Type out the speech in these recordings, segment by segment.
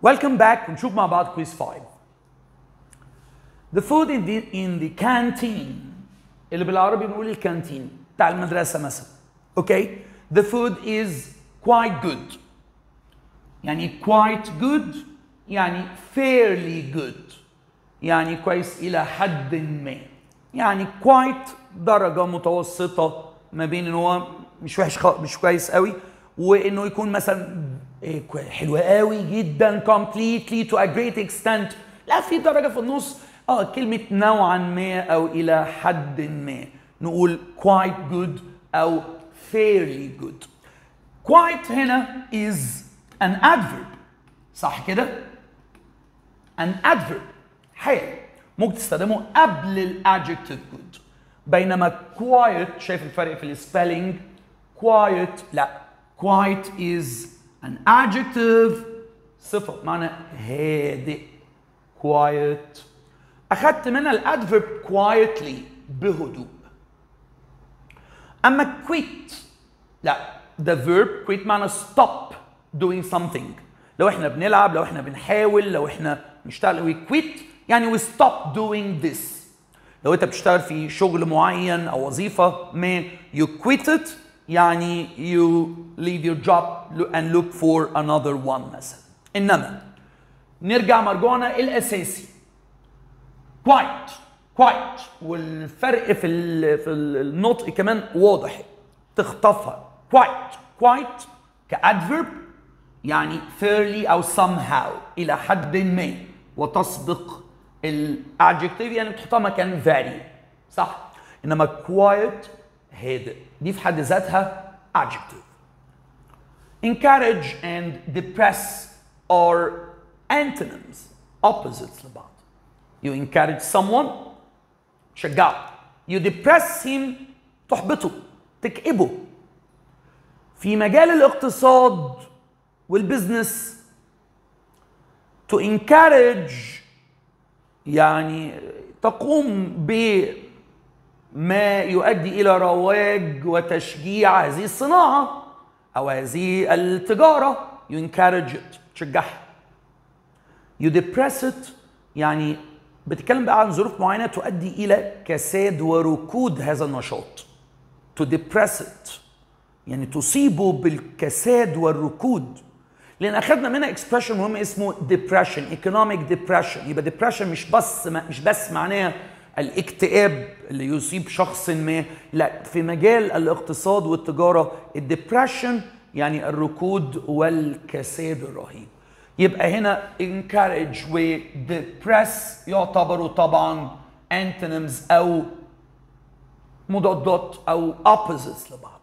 Welcome back ونشوف مع بعض quiz 5 The food in the, in the canteen اللي بالعربي بنقول الكانتين بتاع المدرسة مثلا اوكي The food is quite good يعني quite good يعني fairly good يعني كويس إلى حد ما يعني quite درجة متوسطة ما بين ان هو مش وحش خ... مش كويس قوي وانه يكون مثلا إيه كوي- حلو قوي جدا completely to a great extent لا في درجة في النص اه كلمة نوعا ما او الى حد ما نقول quite good او fairly good quite هنا is an adverb صح كده an adverb حال ممكن تستخدمه قبل الادجكتيف good بينما quiet شايف الفرق في السبelling quiet لا quiet is an adjective صفة بمعنى هادئ quiet أخدت منها الادفرب quietly بهدوء أما quit لا the verb quit معنى stop doing something لو احنا بنلعب لو احنا بنحاول لو احنا بنشتغل we quit يعني we stop doing this لو انت بتشتغل في شغل معين او وظيفة ما you quit it يعني you leave your job and look for another one مثلا انما نرجع مرجوعنا الاساسي quite quite والفرق في ال- في النطق كمان واضح تخطفها quite quite كادفرب يعني fairly او somehow الى حد ما وتسبق الادجكتيف يعني بتحطها مكان very صح انما quiet هادئ دي في حد ذاتها adjective encourage and depress are antonyms opposites لبعض you encourage someone تشجعه you depress him تحبطه تكئبه في مجال الاقتصاد والبزنس to encourage يعني تقوم بما يؤدي الى رواج وتشجيع هذه الصناعه او هذه التجاره you encourage it تشجعها you depress it يعني بتتكلم بقى عن ظروف معينه تؤدي الى كساد وركود هذا النشاط to depress it يعني تصيبه بالكساد والركود لان اخذنا منها اكسبريشن مهم اسمه depression economic depression يبقى depression مش بس مش بس معناها الاكتئاب اللي يصيب شخص ما لا في مجال الاقتصاد والتجاره الديبريشن يعني الركود والكساد الرهيب يبقى هنا encourage و depress يعتبروا طبعا antonyms او مضادات او opposites لبعض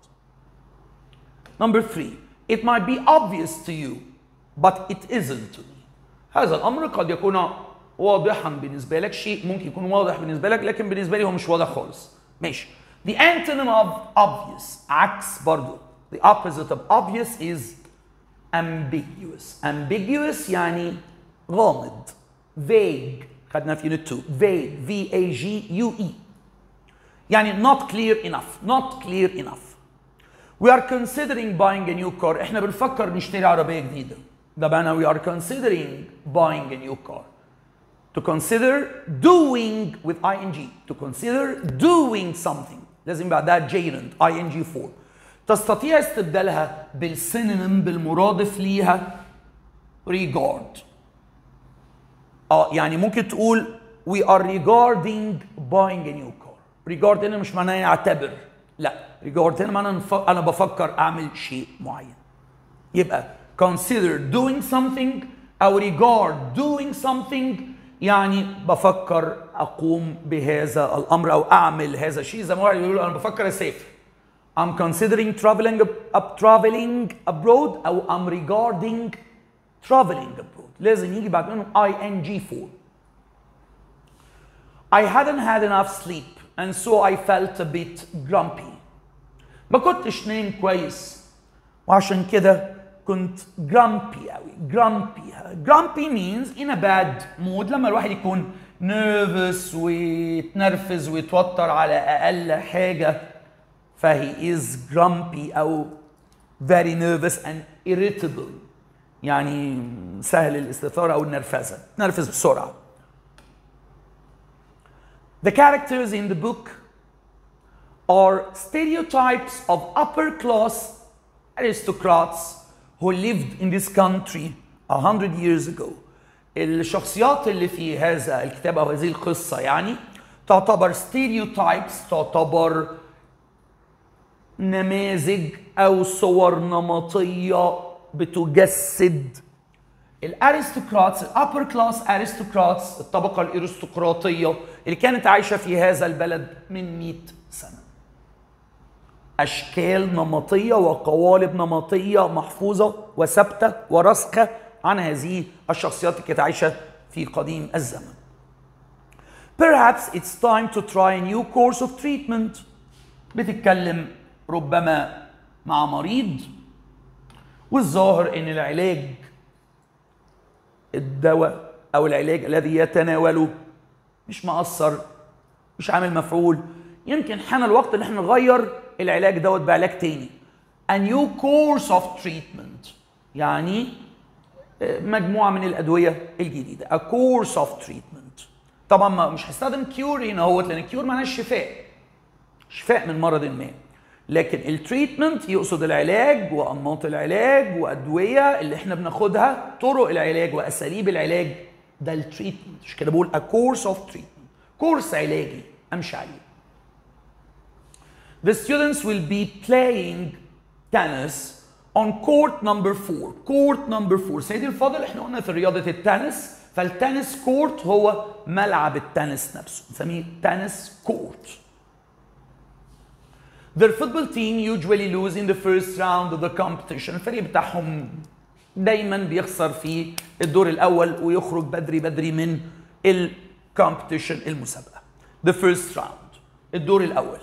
Number three, it might be obvious to you, but it isn't to me. هذا الأمر قد يكون واضحا بالنسبة لك شيء ممكن يكون واضح بالنسبة لك لكن بالنسبة لي هو مش واضح خالص. ماشي. The antonym of obvious عكس برضو. The opposite of obvious is ambiguous. Ambiguous يعني غامض. Vague. خدنا في unit 2. Vague. V-A-G-U-E. يعني not clear enough. Not clear enough. We are considering buying a new car. احنا بنفكر نشتري عربية جديدة. ده معنى we are considering buying a new car. To consider doing with ing. To consider doing something. لازم بعدها gerund ing form. تستطيع استبدالها بالسينونيم بالمرادف ليها regard. اه يعني ممكن تقول we are regarding buying a new car. regard هنا مش معناه يعتبر. لا regard هنا معناه نف- انا بفكر اعمل شيء معين. يبقى consider doing something او regard doing something يعني بفكر اقوم بهذا الامر او اعمل هذا الشيء زي ما واحد بيقول انا بفكر اسافر I'm considering traveling up traveling abroad او I'm regarding traveling abroad لازم يجي بعد منهم ing form I hadn't had enough sleep and so I felt a bit grumpy ما كنتش نايم كويس وعشان كده كنت grumpy قوي grumpy grumpy means in a bad mood لما الواحد يكون nervous ويتنرفز ويتوتر على اقل حاجه فهي is grumpy او very nervous and irritable يعني سهل الاستثاره او النرفزه نرفز بسرعه The characters in the book are stereotypes of upper class aristocrats who lived in this country a hundred years ago. الشخصيات اللي في هذا الكتاب او هذه القصه يعني تعتبر stereotypes تعتبر نماذج او صور نمطيه بتجسد الارستقراطس الابر كلاس ارستقراطس الطبقه الارستقراطيه اللي كانت عايشه في هذا البلد من 100 سنه اشكال نمطيه وقوالب نمطيه محفوظه وثابته وراسخه عن هذه الشخصيات اللي كانت عايشه في قديم الزمن Perhaps it's time to try a new course of treatment بتتكلم ربما مع مريض والظاهر ان العلاج الدواء او العلاج الذي يتناوله مش مأثر مش عامل مفعول يمكن حان الوقت ان احنا نغير العلاج دوت بعلاج تاني a new course of treatment يعني مجموعه من الادويه الجديده a course of treatment طبعا ما مش هستخدم كيور هنا اهوت لان كيور معناه الشفاء شفاء من مرض ما لكن التريتمنت يقصد العلاج وانماط العلاج وادويه اللي احنا بناخدها طرق العلاج واساليب العلاج ده التريتمنت مش كده بقول a course of treatment كورس علاجي امشي عليه The students will be playing tennis on court number 4 court number 4 سيدي الفاضل احنا قلنا في رياضه التنس فالتنس كورت هو ملعب التنس نفسه نسميه تنس كورت Their football team usually lose in the first round of the competition الفريق بتاعهم دايما بيخسر في الدور الاول ويخرج بدري بدري من الكومبيتيشن المسابقه the first round الدور الاول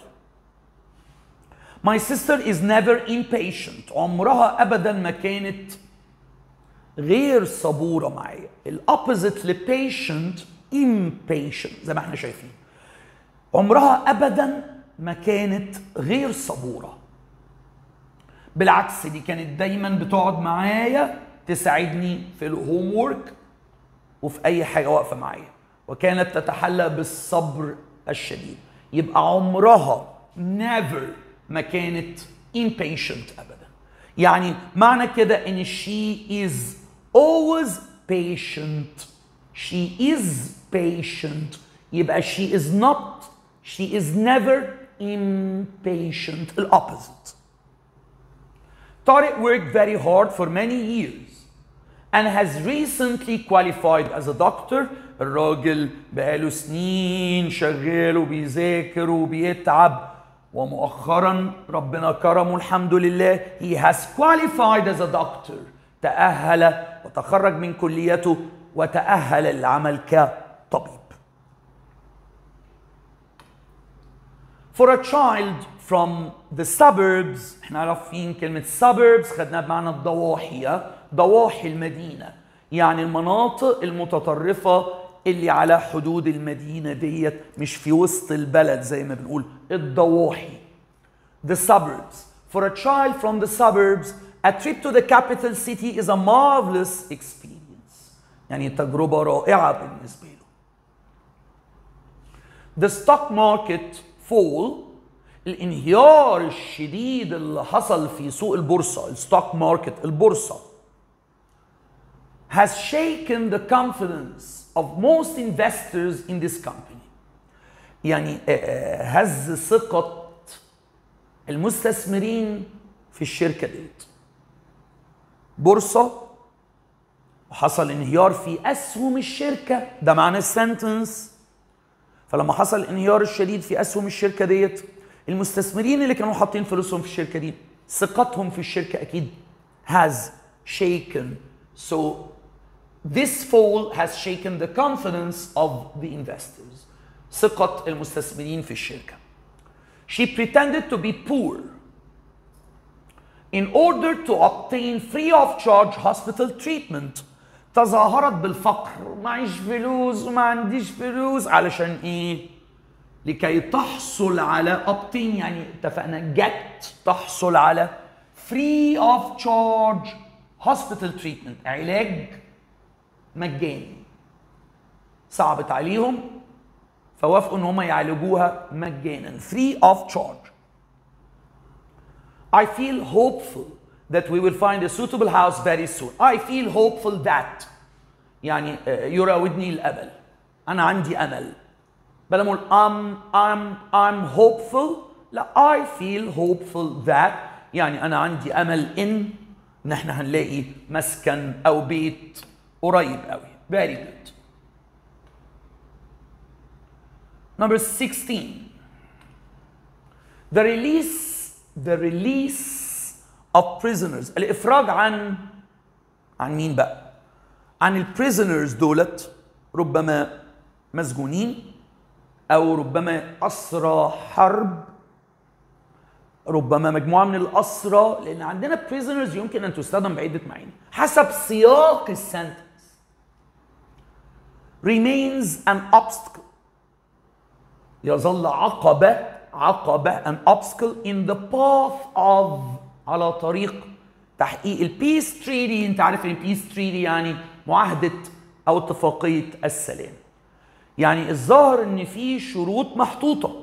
My sister is never impatient عمرها ابدا ما كانت غير صبورة معايا الأوبوزيت لبيشنت impatient زي ما احنا شايفين عمرها أبدا ما كانت غير صبورة بالعكس دي كانت دايما بتقعد معايا تساعدني في الهوم وورك وفي أي حاجة واقفة معايا وكانت تتحلى بالصبر الشديد يبقى عمرها never ما كانت impatient أبدا يعني معنى كده ان she is always patient she is patient يبقى she is not she is never impatient the opposite Tariq worked very hard for many years and has recently qualified as a doctor الراجل بقاله سنين شغال وبيذاكر وبيتعب ومؤخرا ربنا كرمه الحمد لله he has qualified as a doctor تأهل وتخرج من كليته وتأهل للعمل كطبيب For a child from the suburbs احنا عارفين كلمة suburbs خدناها بمعنى الضواحي ضواحي المدينة يعني المناطق المتطرفة اللي على حدود المدينة ديت مش في وسط البلد زي ما بنقول الضواحي the suburbs for a child from the suburbs a trip to the capital city is a marvelous experience يعني تجربة رائعة بالنسبة له the stock market fall الانهيار الشديد اللي حصل في سوق البورصة الستوك ماركت البورصة has shaken the confidence of most investors in this company يعني هز ثقة المستثمرين في الشركة ديت بورصة وحصل انهيار في أسهم الشركة ده معنى السنتنس فلما حصل الانهيار الشديد في أسهم الشركة ديت المستثمرين اللي كانوا حاطين فلوسهم في الشركة دي ثقتهم في الشركة أكيد has shaken so This fall has shaken the confidence of the investors. ثقة المستثمرين في الشركة. She pretended to be poor in order to obtain free of charge hospital treatment. تظاهرت بالفقر معيش فلوس وما عنديش فلوس علشان ايه؟ لكي تحصل على obtain يعني اتفقنا get تحصل على free of charge hospital treatment علاج مجاني صعبت عليهم فوافقوا ان هم يعالجوها مجانا free of charge I feel hopeful that we will find a suitable house very soon. I feel hopeful that يعني آه، يراودني الأمل. أنا عندي أمل. بدل ما أقول I'm I'm I'm hopeful لا I feel hopeful that يعني أنا عندي أمل إن إن إحنا هنلاقي مسكن أو بيت قريب قوي. Very good. Number 16. The release the release of prisoners الإفراج عن عن مين بقى؟ عن البريزنرز دولت ربما مسجونين أو ربما أسرى حرب ربما مجموعة من الأسرى لأن عندنا prisoners يمكن أن تستخدم بعدة معاني حسب سياق السنتنس remains an obstacle يظل عقبة عقبة an obstacle in the path of على طريق تحقيق البيس تريدي انت عارف ان البيس تريدي يعني معاهدة او اتفاقية السلام يعني الظاهر ان في شروط محطوطة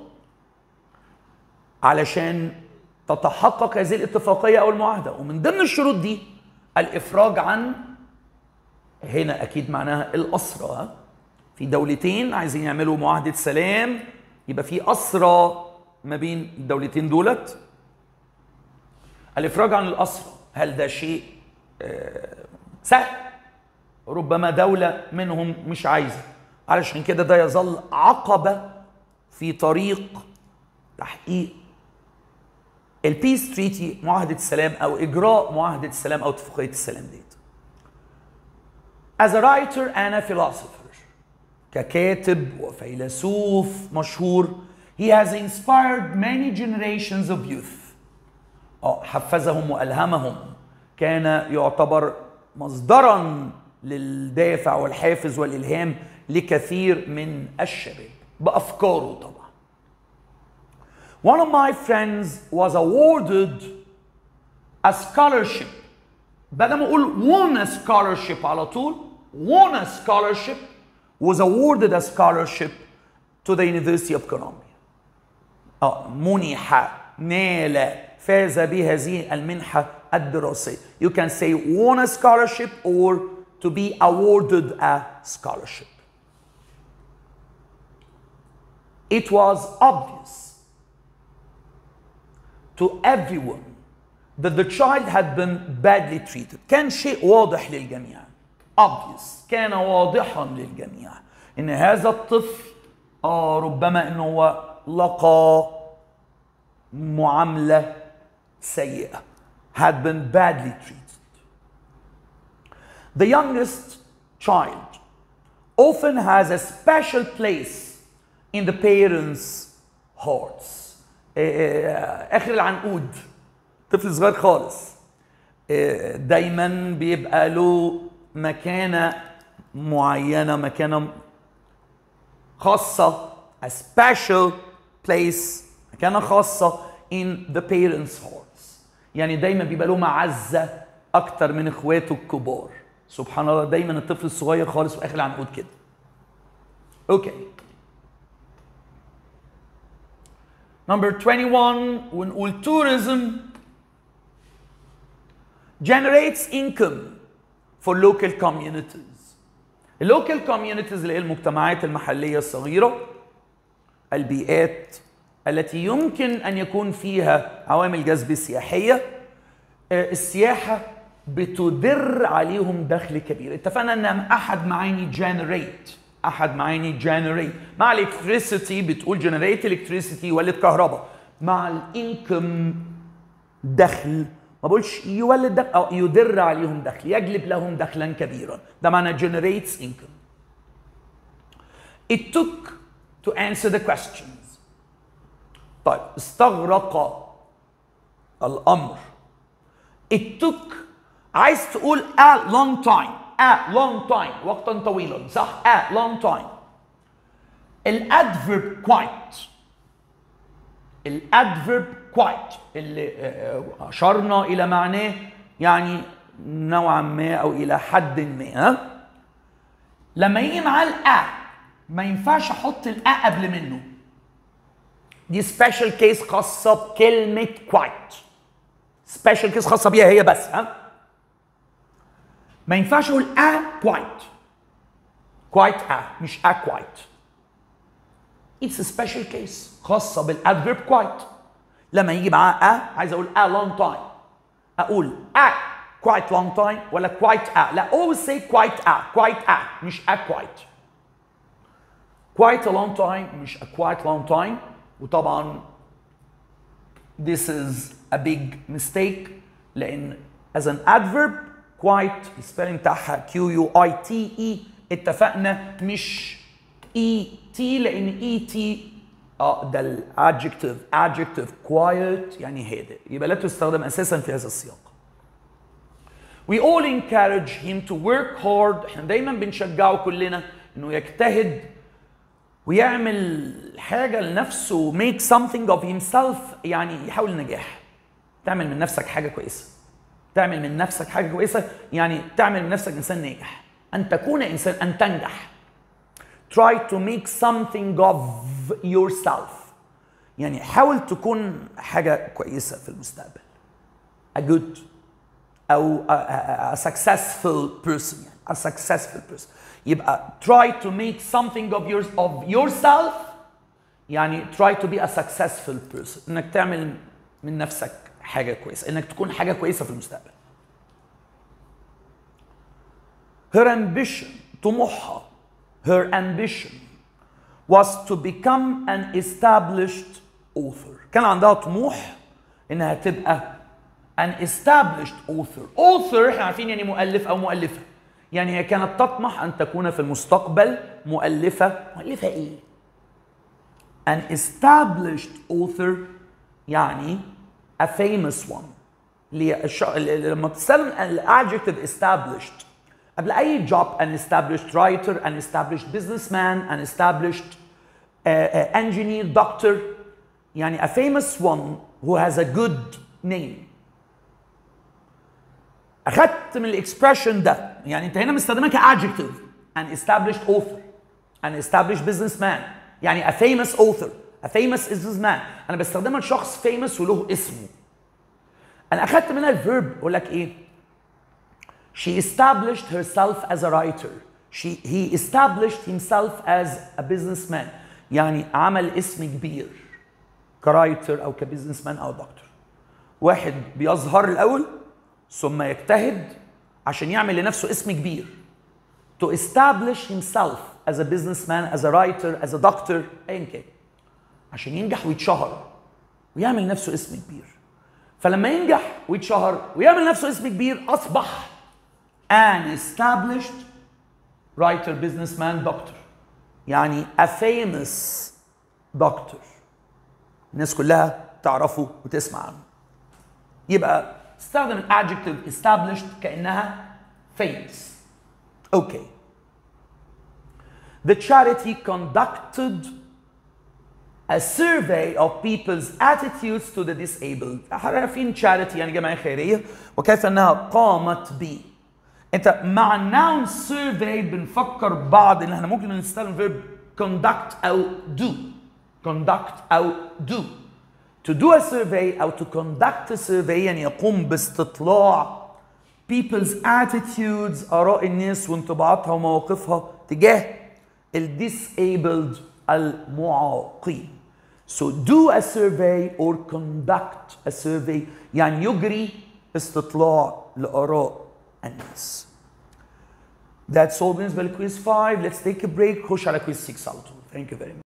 علشان تتحقق هذه الاتفاقية او المعاهدة ومن ضمن الشروط دي الافراج عن هنا اكيد معناها الاسرى ها؟ في دولتين عايزين يعملوا معاهدة سلام يبقى في أسرى ما بين الدولتين دولت الإفراج عن الأسرى هل ده شيء آه، سهل ربما دولة منهم مش عايزة علشان كده ده يظل عقبة في طريق تحقيق البيس تريتي معاهدة السلام أو إجراء معاهدة السلام أو اتفاقية السلام ديت As a writer and a philosopher ككاتب وفيلسوف مشهور he has inspired many generations of youth اه حفزهم والهمهم كان يعتبر مصدرا للدافع والحافز والالهام لكثير من الشباب بافكاره طبعا One of my friends was awarded a scholarship بدل ما اقول won a scholarship على طول won a scholarship was awarded a scholarship to the University of Columbia. اه منح نال فاز بهذه المنحة الدراسية. You can say won a scholarship or to be awarded a scholarship. It was obvious to everyone that the child had been badly treated. كان شيء واضح للجميع. obvious كان واضحا للجميع ان هذا الطفل اه ربما انه هو لقى معامله سيئه had been badly treated the youngest child often has a special place in the parents hearts آه، اخر العنقود طفل صغير خالص آه، دايما بيبقى له مكانه معينه مكانه خاصه a special place مكانه خاصه in the parents hearts يعني دايما بيبقى له معزه اكتر من اخواته الكبار سبحان الله دايما الطفل الصغير خالص في اخر العنقود كده اوكي Number 21 ونقول tourism generates income for local communities. اللوكال communities اللي هي المجتمعات المحلية الصغيرة البيئات التي يمكن أن يكون فيها عوامل جذب سياحية آه، السياحة بتدر عليهم دخل كبير اتفقنا ان احد معاني generate احد معاني generate مع electricity بتقول generate electricity يولد كهرباء مع الانكم دخل ما بقولش يولد دخل او يدر عليهم دخل يجلب لهم دخلا كبيرا ده معنى generates income it took to answer the questions طيب استغرق الامر it took عايز تقول a long time a long time وقتا طويلا صح a long time الادفرب quite الادفرب quite اللي آه، اشرنا الى معناه يعني نوعا ما او الى حد ما ها لما يجي معاه الأ ما ينفعش احط الأ قبل منه دي سبيشال كيس خاصه بكلمه كوايت سبيشال كيس خاصه بيها هي بس ها ما ينفعش اقول ا كوايت كوايت ا مش ا كوايت اتس سبيشال كيس خاصه بالادفيرب كوايت لما يجي معاه ا عايز اقول ا لونج تايم اقول ا quite long time ولا quite a لا always say quite a quite a مش a quite quite a long time مش a quite long time وطبعا this is a big mistake لان as an adverb quite السبيلنج بتاعها Q U I T E اتفقنا مش E T لان E T اه ده الادجكتيف adjective quiet يعني هادئ يبقى لا تستخدم اساسا في هذا السياق We all encourage him to work hard احنا دايما بنشجعه كلنا انه يجتهد ويعمل حاجه لنفسه make something of himself يعني يحاول النجاح تعمل من نفسك حاجه كويسه تعمل من نفسك حاجه كويسه يعني تعمل من نفسك انسان ناجح ان تكون انسان ان تنجح try to make something of yourself يعني حاول تكون حاجه كويسه في المستقبل a good او a, a, a successful person يعني a successful person يبقى try to make something of yours of yourself يعني try to be a successful person انك تعمل من نفسك حاجه كويسه انك تكون حاجه كويسه في المستقبل her ambition طموحها her ambition was to become an established author كان عندها طموح انها تبقى an established author author احنا عارفين يعني مؤلف او مؤلفه يعني هي كانت تطمح ان تكون في المستقبل مؤلفه مؤلفه ايه an established author يعني a famous one اللي الش- لما تستخدم الادجكتيف established قبل اي job an established writer an established businessman an established uh, uh, engineer doctor يعني a famous one who has a good name اخدت من الاكسبريشن ده يعني انت هنا مستخدمها كادجكتيف an established author an established businessman يعني a famous author a famous businessman انا بستخدمها لشخص famous وله اسمه انا اخدت منها الفيرب اقول لك ايه she established herself as a writer she he established himself as a businessman يعني عمل اسم كبير كرايتر او كبزنس مان او دكتور واحد بيظهر الاول ثم يجتهد عشان يعمل لنفسه اسم كبير to establish himself as a businessman as a writer as a doctor ايا كان عشان ينجح ويتشهر ويعمل نفسه اسم كبير فلما ينجح ويتشهر ويعمل نفسه اسم كبير اصبح an established writer businessman doctor يعني a famous doctor الناس كلها تعرفه وتسمع عنه يبقى استخدم الادجكتيف established كانها famous okay the charity conducted a survey of people's attitudes to the disabled عارفين charity يعني جمعية خيرية وكيف أنها قامت ب أنت مع noun survey بنفكر بعض إن احنا ممكن نستخدم verb conduct أو do conduct أو do to do a survey أو to conduct a survey يعني يقوم باستطلاع people's attitudes آراء الناس وانطباعاتها ومواقفها تجاه ال disabled المعاقين. So do a survey or conduct a survey يعني يجري استطلاع لآراء الناس. That's all بالنسبة لكويز 5. Let's take a break. خش على كويز 6 على طول. Thank you very much.